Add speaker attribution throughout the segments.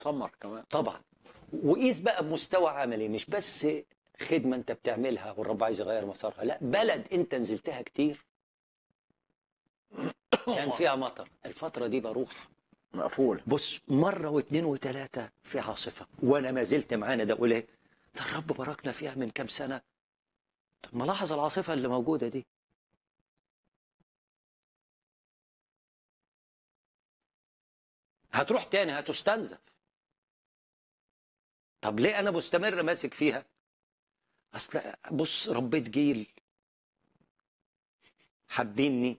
Speaker 1: سمر كمان
Speaker 2: طبعا وقيس بقى بمستوى عملي مش بس خدمه انت بتعملها والرب عايز يغير مسارها لا بلد انت نزلتها كتير كان فيها مطر الفتره دي بروح
Speaker 1: مقفول
Speaker 2: بص مره واثنين وثلاثه في عاصفه وانا ما زلت معانا ده اقول ايه ده الرب باركنا فيها من كام سنه طب ما لاحظ العاصفه اللي موجوده دي هتروح تاني هتستنزف طب ليه انا مستمر ماسك فيها اصل بص ربيت جيل حابيني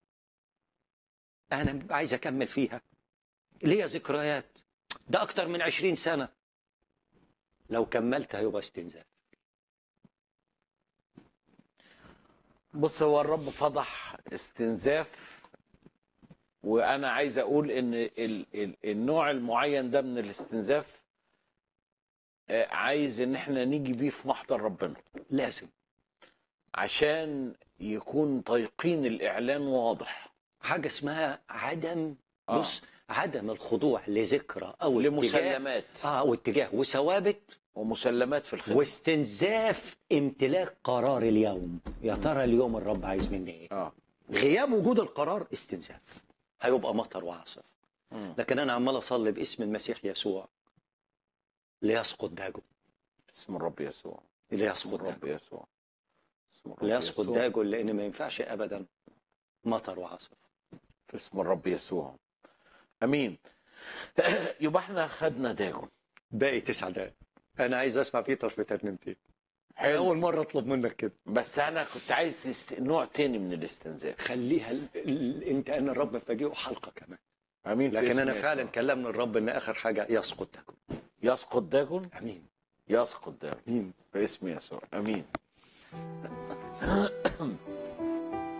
Speaker 2: انا عايز اكمل فيها ليا ذكريات ده اكتر من عشرين سنة لو كملت هيبقى استنزاف
Speaker 1: بص هو الرب فضح استنزاف وانا عايز اقول ان ال ال النوع المعين ده من الاستنزاف آه، عايز ان احنا نيجي بيه في محضر ربنا
Speaker 2: لازم
Speaker 1: عشان يكون تيقين الاعلان واضح
Speaker 2: حاجة اسمها عدم
Speaker 1: آه.
Speaker 2: بص عدم الخضوع لذكرى او اتجاه
Speaker 1: لمسلمات
Speaker 2: اه واتجاه وثوابت
Speaker 1: ومسلمات في الخدمه
Speaker 2: واستنزاف امتلاك قرار اليوم يا ترى اليوم الرب عايز مني ايه
Speaker 1: اه
Speaker 2: غياب وجود القرار استنزاف هيبقى مطر وعاصف
Speaker 1: مم.
Speaker 2: لكن انا عمال اصلي باسم المسيح يسوع ليسقط داجه
Speaker 1: اسم الرب يسوع
Speaker 2: ليسقط
Speaker 1: اسم الرب
Speaker 2: داجه
Speaker 1: يسوع اسم الرب
Speaker 2: ليسقط
Speaker 1: يسوع.
Speaker 2: داجه لان ما ينفعش ابدا مطر وعاصف
Speaker 1: في اسم الرب يسوع امين يبقى احنا خدنا داجون
Speaker 2: باقي تسع دقايق انا عايز اسمع بيتر في ترنيمتين أنا
Speaker 1: حلو
Speaker 2: اول مره اطلب منك كده
Speaker 1: بس انا كنت عايز تست... نوع تاني من الاستنزاف
Speaker 2: خليها ال... ال... انت انا الرب فاجئه حلقه كمان
Speaker 1: امين في
Speaker 2: لكن
Speaker 1: اسم
Speaker 2: انا
Speaker 1: يسوع.
Speaker 2: فعلا كلمني الرب ان اخر حاجه يسقط داجه
Speaker 1: يسقط داجون
Speaker 2: امين
Speaker 1: يسقط داجون
Speaker 2: امين
Speaker 1: في اسم يسوع امين